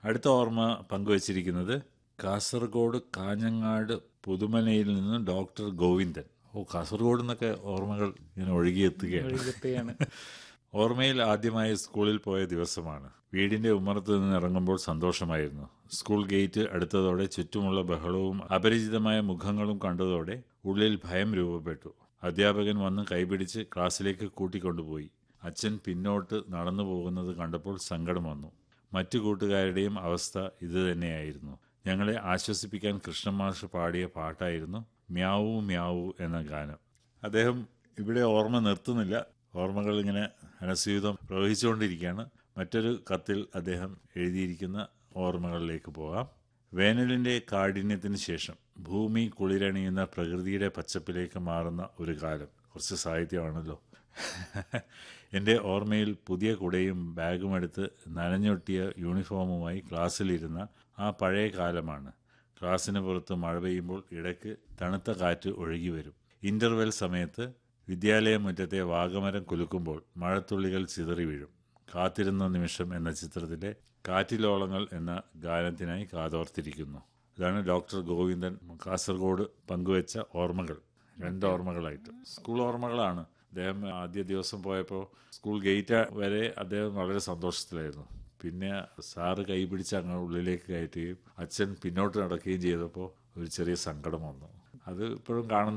അടുത്ത ഓർമ്മ പങ്കുവച്ചിരിക്കുന്നത് കാസർഗോഡ് കാഞ്ഞങ്ങാട് പുതുമനയിൽ നിന്ന് ഡോക്ടർ ഗോവിന്ദൻ ഓ കാസർഗോഡ് നിന്നൊക്കെ ഓർമ്മകൾ ഇങ്ങനെ ഒഴുകിയെത്തുകയാണ് ഒഴുകത്തെയാണ് ഓർമ്മയിൽ ആദ്യമായി സ്കൂളിൽ പോയ ദിവസമാണ് വീടിന്റെ ഉമ്മറത്ത് നിന്ന് ഇറങ്ങുമ്പോൾ സന്തോഷമായിരുന്നു സ്കൂൾ ഗേറ്റ് അടുത്തതോടെ ചുറ്റുമുള്ള ബഹളവും അപരിചിതമായ മുഖങ്ങളും കണ്ടതോടെ ഉള്ളിൽ ഭയം രൂപപ്പെട്ടു അധ്യാപകൻ വന്ന് കൈപിടിച്ച് ക്ലാസ്സിലേക്ക് കൂട്ടിക്കൊണ്ടുപോയി അച്ഛൻ പിന്നോട്ട് നടന്നു പോകുന്നത് കണ്ടപ്പോൾ സങ്കടം വന്നു മറ്റു കൂട്ടുകാരുടെയും അവസ്ഥ ഇതുതന്നെയായിരുന്നു ഞങ്ങളെ ആശ്വസിപ്പിക്കാൻ കൃഷ്ണമാഷ് പാടിയ പാട്ടായിരുന്നു മ്യാവൂ മ്യാവൂ എന്ന ഗാനം അദ്ദേഹം ഇവിടെ ഓർമ്മ നിർത്തുന്നില്ല ഓർമ്മകൾ ഇങ്ങനെ അനസ്യൂതം പ്രവഹിച്ചുകൊണ്ടിരിക്കുകയാണ് മറ്റൊരു കത്തിൽ അദ്ദേഹം എഴുതിയിരിക്കുന്ന ഓർമ്മകളിലേക്ക് പോകാം വേനലിൻ്റെ കാഠിന്യത്തിന് ശേഷം ഭൂമി കുളിരണിയുന്ന പ്രകൃതിയുടെ പച്ചപ്പിലേക്ക് മാറുന്ന ഒരു കാലം കുറച്ച് സാഹിത്യമാണല്ലോ എൻ്റെ ഓർമ്മയിൽ പുതിയ കുടയും ബാഗും എടുത്ത് നനഞ്ഞൊട്ടിയ യൂണിഫോമുമായി ക്ലാസ്സിലിരുന്ന ആ പഴയ കാലമാണ് ക്ലാസ്സിന് പുറത്ത് മഴ പെയ്യുമ്പോൾ ഇടയ്ക്ക് തണുത്ത കാറ്റ് ഒഴുകി വരും ഇൻ്റർവെൽ സമയത്ത് വിദ്യാലയ മുറ്റത്തെ വാഗമരം കുലുക്കുമ്പോൾ മഴത്തുള്ളികൾ ചിതറി വീഴും കാത്തിരുന്ന നിമിഷം എന്ന ചിത്രത്തിലെ കാറ്റിലോളങ്ങൾ എന്ന ഗാനത്തിനായി കാതോർത്തിരിക്കുന്നു ഇതാണ് ഡോക്ടർ ഗോവിന്ദൻ കാസർഗോഡ് പങ്കുവച്ച ഓർമ്മകൾ രണ്ട് ഓർമ്മകളായിട്ട് സ്കൂൾ ഓർമ്മകളാണ് അദ്ദേഹം ആദ്യ ദിവസം പോയപ്പോൾ സ്കൂൾ ഗേറ്റ് വരെ അദ്ദേഹം വളരെ സന്തോഷത്തിലായിരുന്നു പിന്നെ സാറ് കൈ പിടിച്ച് അങ്ങ് ഉള്ളിലേക്ക് കയറ്റുകയും അച്ഛൻ പിന്നോട്ട് നടക്കുകയും ചെയ്തപ്പോൾ ഒരു ചെറിയ സങ്കടം വന്നു അത് ഇപ്പോഴും കാണുന്ന